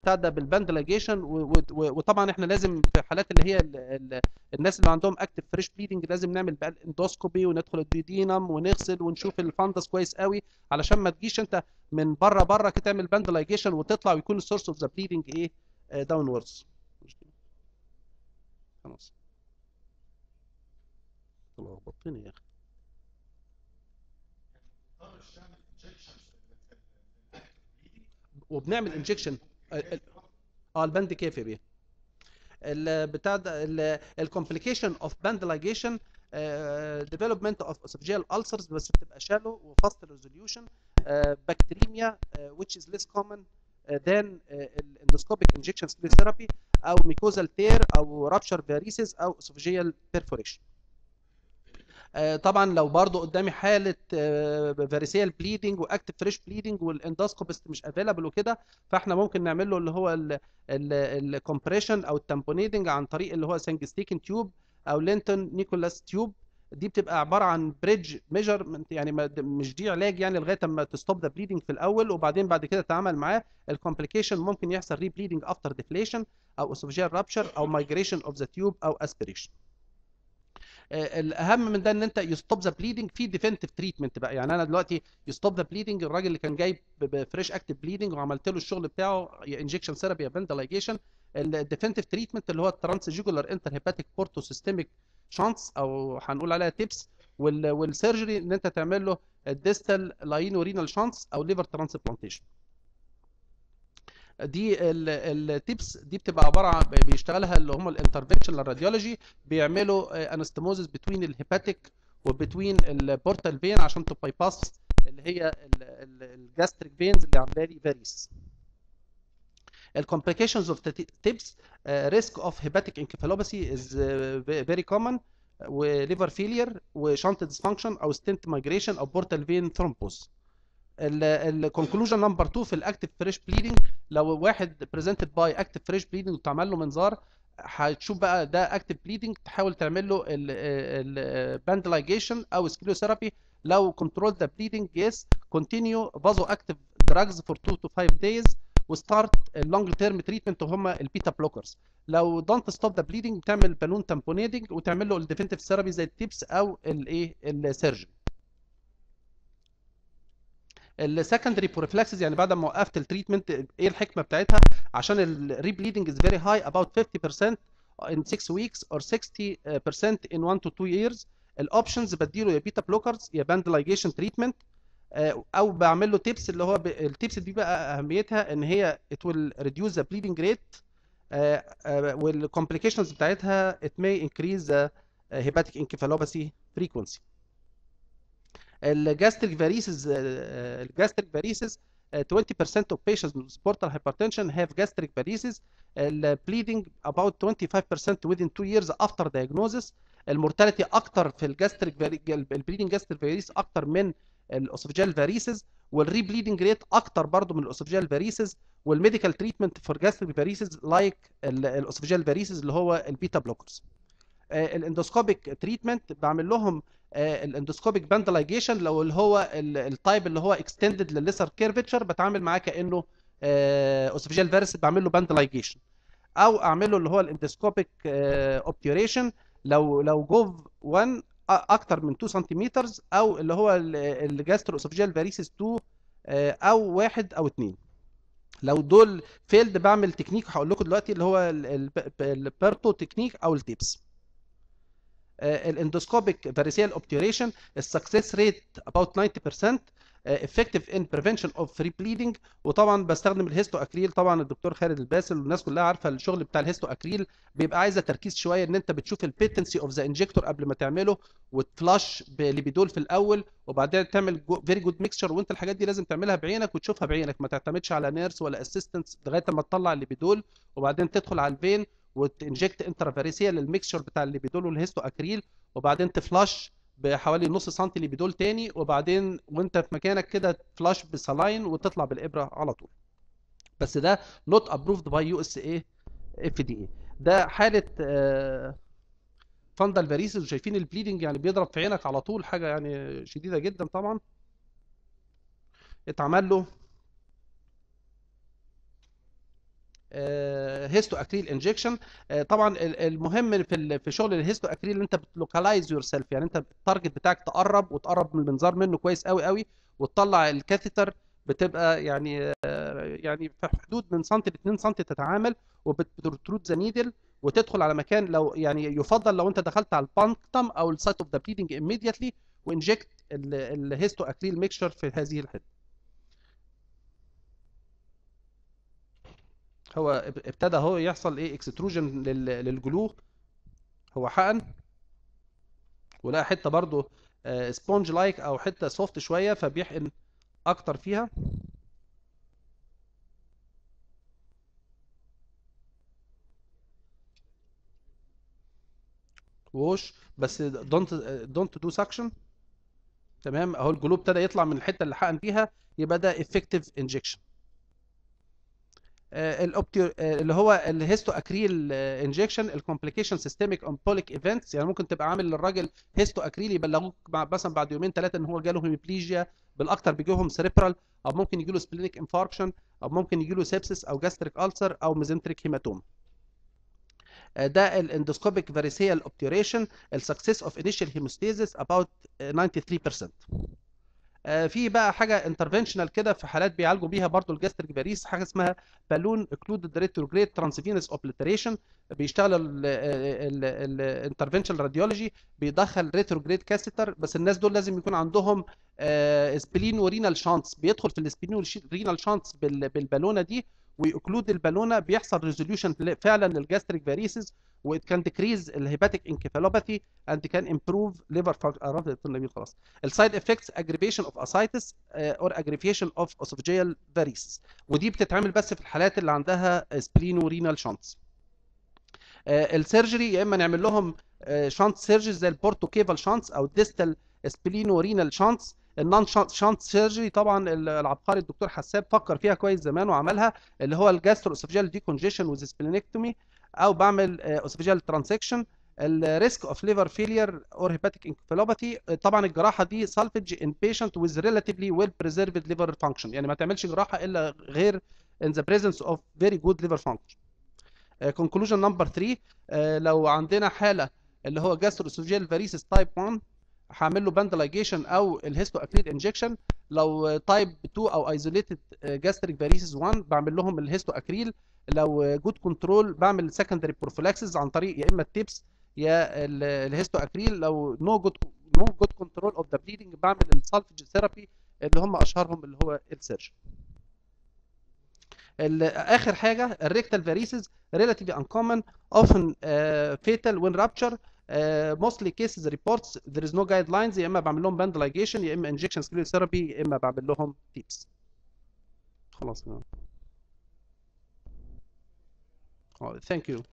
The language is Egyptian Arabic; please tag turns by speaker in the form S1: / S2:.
S1: بتاع ده بالباندلايجيشن وطبعا احنا لازم في حالات اللي هي ال ال الناس اللي عندهم اكتف فريش بليدنج لازم نعمل بقى الاندوسكوبي وندخل الديودينم ونغسل ونشوف الفندس كويس قوي علشان ما تجيش انت من بره بره كده تعمل باندلايجيشن وتطلع ويكون السورس اوف ذا بليدنج ايه داون ووردز خلاص لخبطتني يا اخي وبنعمل انجكشن اه البند كافي بيه البتاع ده الكومبليكيشن اوف باندلايجيشن ديفلوبمنت اوف اسوفجيال ulcers بس بتبقى شالو وفاست ريزوليوشن بكتيريميا which is less common than endoscopic injection therapy او mucosal tear او rupture varices او esophageal perforation طبعا لو برضو قدامي حاله فاريسيال بليدنج واكتف فريش بليدنج والاندوسكوبست مش افيلابل وكده فاحنا ممكن نعمل له اللي هو الكومبريشن او التامبونيدنج عن طريق اللي هو سانجستيكن تيوب او لينتون نيكولاس تيوب دي بتبقى عباره عن بريدج ميجرمنت يعني مش دي علاج يعني لغايه اما تستوب ذا بليدنج في الاول وبعدين بعد كده تتعامل معاه الكومبليكيشن ممكن يحصل ري بليدنج افتر ديفليشن او اسوفجيال رابشر او مايجريشن اوف ذا تيوب او اسبريشن الاهم من ده ان انت يستوب ذا بليدنج في ديفنتيف تريتمنت بقى يعني انا دلوقتي يستوب ذا بليدنج الراجل اللي كان جاي بفريش اكتف بليدنج وعملت له الشغل بتاعه يا انجكشن ثيرابي يا فنتلايجيشن الديفنتيف تريتمنت اللي هو الترانس جوجولار انتر هيباتيك بورتو سيستميك شانس او هنقول عليها تيبس والسيرجري ان انت تعمل له الديستال لاين ورينال شانس او ليفر ترانسبلانتيشن دي التيبس دي بتبقى عباره عن بيشتغلها اللي هم الانترفنشنال راديولوجي بيعملوا انستموزس بتوين الهيباتيك وبتوين البورتال فين عشان تو باي باس اللي هي الجاستريك فينز اللي عامله لي فاريس الكومبليكيشنز اوف تيبس ريسك اوف هيباتيك انكفالوباثي از فيري كومن وليفر فيلير وشانت ديسفانكشن او ستنت مايجريشن او بورتال فين ثرومبوس الكونكلوجن نمبر 2 في الاكتف فريش بليدنج لو واحد بريزنتد باي اكتف فريش بليدنج وتعمل له منظار هتشوف بقى ده اكتف بليدنج تحاول تعمل له الباندلايجيشن او سكيلوثيرابي لو كنترول ذا بليدنج يس كونتينيو فازو اكتف دراجز فور 2 تو 5 دايز وستارت اللونج تيرم تريتمنت وهم البيتا بلوكرز لو دونت ستوب ذا بليدنج تعمل بالون تامبونيدنج وتعمل له الديفنتيف ثيرابي زي التيبس او الايه السيرجري السكندري بروفلاكسز يعني بعد ما وقفت التريتمنت ايه الحكمه بتاعتها عشان الريبليدنج از فيري هاي about 50% in 6 weeks or 60% in 1 to 2 years الاوبشنز بديله يا بيتا بلوكرز يا باندلايجيشن تريتمنت او بعمل له تيبس اللي هو ب... التيبس دي بقى اهميتها ان هي it will reduce the bleeding rate والكومبليكيشنز بتاعتها it may increase the hepatic encephalopathy frequency الجاستريك فاريسز الجاستريك فاريسز 20% of patients with portal hypertension have gastric varices bleeding about 25% within 2 years after diagnosis المورتاليتي اكتر في الجاستريك البليدنج جاستريك فاريس اكتر من الاوسوفجيال فاريسز والري بليدنج ريت اكتر برضو من الاوسوفجيال فاريسز والميديكال تريتمنت فور جاستريك فاريسز لايك الاوسوفجيال فاريسز اللي هو البيتا بلوكرز الاندوسكوبيك تريتمنت بعمل لهم الاندوسكوبيك باندلايجيشن لو اللي هو التايب اللي هو اكستندد للليسر كيرفتشر بتعامل معاه كانه اوسوفجيال فيرس بعمل له باندلايجيشن او اعمل له اللي هو الاندوسكوبيك اوبتيوريشن لو لو جوف 1 اكتر من 2 سنتيمتر او اللي هو الجاسترو اوسوفجيال فاريسيس 2 او واحد او اثنين لو دول فيلد بعمل تكنيك هقول لكم دلوقتي اللي هو البيرتو تكنيك او التيبس الاندوسكوبيك فاريسيال اوبتيوريشن السكسس ريت about 90% effective in prevention of free bleeding وطبعا بستخدم الهيستو اكريل طبعا الدكتور خالد الباسل والناس كلها عارفه الشغل بتاع الهيستو اكريل بيبقى عايزه تركيز شويه ان انت بتشوف البيتنسي اوف ذا انجكتور قبل ما تعمله وتفلاش بليبيدول في الاول وبعدين تعمل فيري جود ميكسشر وانت الحاجات دي لازم تعملها بعينك وتشوفها بعينك ما تعتمدش على نيرس ولا اسيستنتس لغايه ما تطلع الليبيدول وبعدين تدخل على الفين وتنجكت انترافاريسيال للميكسشر بتاع الليبيدول والهيستو اكريل وبعدين تفلاش بحوالي نص سنتي ليبيدول تاني وبعدين وانت في مكانك كده فلاش بسلاين وتطلع بالابره على طول بس ده نوت ابروفد باي يو اس اي اف دي اي ده حاله فاندال فاريسز وشايفين البليدنج يعني بيضرب في عينك على طول حاجه يعني شديده جدا طبعا اتعمل له هيستو اكريل انجكشن طبعا المهم في في شغل الهيستو اكريل انت بتلوكالايز يور سيلف يعني انت التارجت بتاعك تقرب وتقرب من المنظار منه كويس قوي قوي وتطلع الكاثيتر بتبقى يعني يعني في حدود من سم ل 2 سم تتعامل وبتروت ذا نيدل وتدخل على مكان لو يعني يفضل لو انت دخلت على البانكتم او السايت اوف ذا بليدنج immediately وانجكت الهيستو اكريل ميكشر في هذه الحته هو ابتدى هو يحصل ايه اكستروجن للجلو هو حقن ولقى حته برضو سبونج لايك او حته سوفت شويه فبيحقن اكتر فيها ووش بس دونت دونت دو سكشن تمام اهو الجلو ابتدى يطلع من الحته اللي حقن فيها يبقى ده افكتيف انجكشن الاوبتيو اللي هو الهيستو اكريل انجكشن الكومبليكيشن سيستميك امبوليك ايفنتس يعني ممكن تبقى عامل للراجل هيستو اكريل يبلغوك مثلا بعد يومين ثلاثه ان هو جاله هيميبليجيا بالاكثر بيجيهم سيريبرال او ممكن يجي له سبلينيك انفاركشن او ممكن يجي له سيبسس او جاستريك السر او ميزنتريك هيماتوم ده الاندوسكوبيك فاريسيال اوبتيوريشن السكسس اوف انيشال هيموستاسيس about 93% في بقى حاجه انترفنشنال كده في حالات بيعالجوا بيها برضو الجاستريك فاريس حاجه اسمها بالون اكلودد ريتروجريد ترانسفينس اوبليتريشن بيشتغل الانترفنشنال راديولوجي بيدخل ريتروجريد كاسيتر بس الناس دول لازم يكون عندهم سبلين ورينال شانس بيدخل في السبلين ورينال شانس بالبالونه دي ويكلود البالونه بيحصل ريزوليوشن فعلا للجاستريك فاريسز وات كان ديكريز الهيباتيك انكفالوباثي اند كان امبروف ليفر فانكشن النبي خلاص السايد افكتس اجريفيشن اوف اسايتس اور اجريفيشن اوف اسوفجيال فاريسز ودي بتتعمل بس في الحالات اللي عندها سبلين ورينال شانس السيرجري يا اما نعمل لهم شانت سيرجري زي البورتو كيفال شانتس او الديستال سبلينو رينال شانتس النون شانت سيرجري طبعا العبقري الدكتور حساب فكر فيها كويس زمان وعملها اللي هو الجاسترو اسوفجيال ديكونجيشن وذ سبلينكتومي او بعمل اسوفجيال ترانسكشن الريسك اوف ليفر فيلير اور هيباتيك انكفالوباثي طبعا الجراحه دي سالفج ان بيشنت ويز ريلاتيفلي ويل بريزيرفد ليفر فانكشن يعني ما تعملش جراحه الا غير in the presence of very good liver function conclusion number 3 لو عندنا حاله اللي هو جاسترو اسوفجيال فاريسيس تايب 1 هعمل له باندلايجيشن او الهيستو اكريل انجكشن لو تايب 2 او ايزوليتد جاستريك فاريسيس 1 بعمل لهم الهيستو اكريل لو جود كنترول بعمل سكندري بروفيلاكسيس عن طريق يا اما التيبس يا الهيستو اكريل لو نو جود نو جود كنترول اوف ذا بليدنج بعمل السالفج ثيرابي اللي هم اشهرهم اللي هو السيرجن اخر حاجه الريكتال فاريسز relatively uncommon often uh, fatal when rupture Uh, mostly cases reports there is no guidelines يا اما بعمل لهم bandligation يا اما injection scleral therapy يا اما بعمل لهم tips خلاص thank you